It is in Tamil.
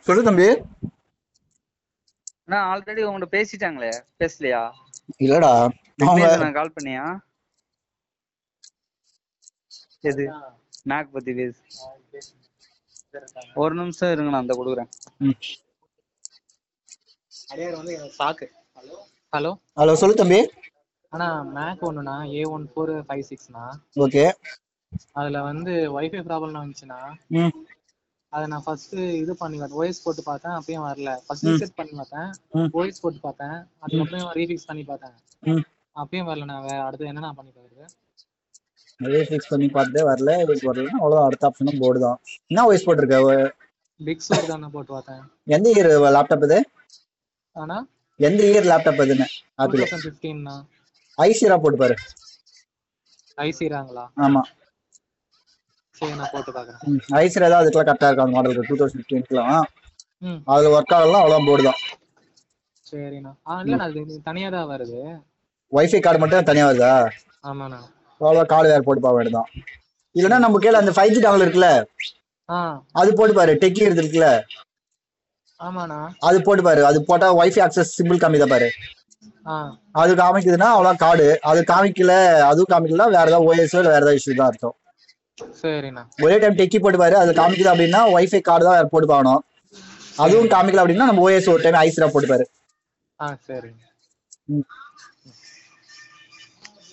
சொல்லு தம்பி அண்ணா ஆல்ரெடி உங்கள்ட்ட பேசிட்டாங்களே பேசலையா இல்லடா அவங்க விக்னேஷ் நான் கால் பண்ணியா எது மேக் பத்தி பேசு ஒரு நிமிஷம் இருங்க நான் அந்த கொடுக்குறேன் ம். அடையார் வந்து எனக்கு சாக்கு ஹலோ ஹலோ சொல்லு தம்பி அண்ணா மேக் ஒன்றுண்ணா ஏ ஒன் ஃபோர் ஃபைவ் சிக்ஸ்ண்ணா ஓகே அதில் வந்து ஒய்ஃபை ப்ராப்ளம் வந்துச்சுண்ணா ம் அதை நான் ஃபர்ஸ்ட் இது பண்ணி பார்த்தேன் ஓஎஸ் போட்டு பார்த்தேன் அப்பயும் வரல ஃபர்ஸ்ட் ரீசெட் பண்ணி பார்த்தேன் ம். ஓஎஸ் போட்டு பார்த்தேன் அதுக்கப்புறம் ரீஃபிக்ஸ் பண்ணி பார்த்தேன் ம் அப்பயும் வரல நான் வேற அடுத்து என்ன நான் பண்ணி பார்க்குறது அதே ஃபிக்ஸ் பண்ணி பார்த்துட்டே வரல இதுக்கு வரலன்னா அவ்வளோதான் அடுத்த ஆப்ஷனும் போர்டு தான் என்ன வாய்ஸ் போட்டிருக்க ஒ- பிக் சோர் தானே போட்டு பார்த்தேன் எந்த இயர் லேப்டாப் இது ஆனா எந்த இயர் லேப்டாப் இதுன்னு டூ ஆப்பிள் தௌசண்ட் ஃபிஃப்டீன்னா ஐசிரா போட்டு பாரு ஐசிராங்களா ஆமா சரி நான் போட்டு பார்க்குறேன் ஐசிரா தான் அதுக்கெல்லாம் கரெக்டாக இருக்கும் அந்த மாடலுக்கு டூ தௌசண்ட் ஃபிஃப்டீன்க்குலாம் ம் அதில் ஒர்க் ஆகலாம் அவ்வளோ போர்டு தான் சரிண்ணா ஆ இல்லைண்ணா அது தனியாக தான் வருது வைஃபை கார்டு மட்டும் தனியாக வருதா ஆமாண்ணா அவ்வளோ கார்டு வேறு போட்டு போக வேண்டியதான் இல்லைன்னா நம்ம கீழே அந்த ஃபைவ் ஜி டவல் இருக்குல்ல ஆ அது போட்டு பாரு டெக்கி இருக்குல்ல ஆமாண்ணா அது போட்டு பாரு அது போட்டா வைஃபை ஆக்சஸ் சிம்பிள் காமிதா பாரு ஆ அது காமிக்குதுன்னா அவ்வளோ கார்டு அது காமிக்கல அதுவும் காமிக்கல வேற ஏதாவது ஓஎஸ் வேற ஏதாவது இஷ்யூ தான் அர்த்தம் சரிண்ணா ஒரே டைம் டெக்கி போட்டு பாரு அது காமிக்குது அப்படின்னா வைஃபை கார்டு தான் போட்டு பார்க்கணும் அதுவும் காமிக்கல அப்படின்னா நம்ம ஓஎஸ் ஒரு டைம் ஐஸ்ரா போட்டு பாரு ஆ சரிங்க ம்.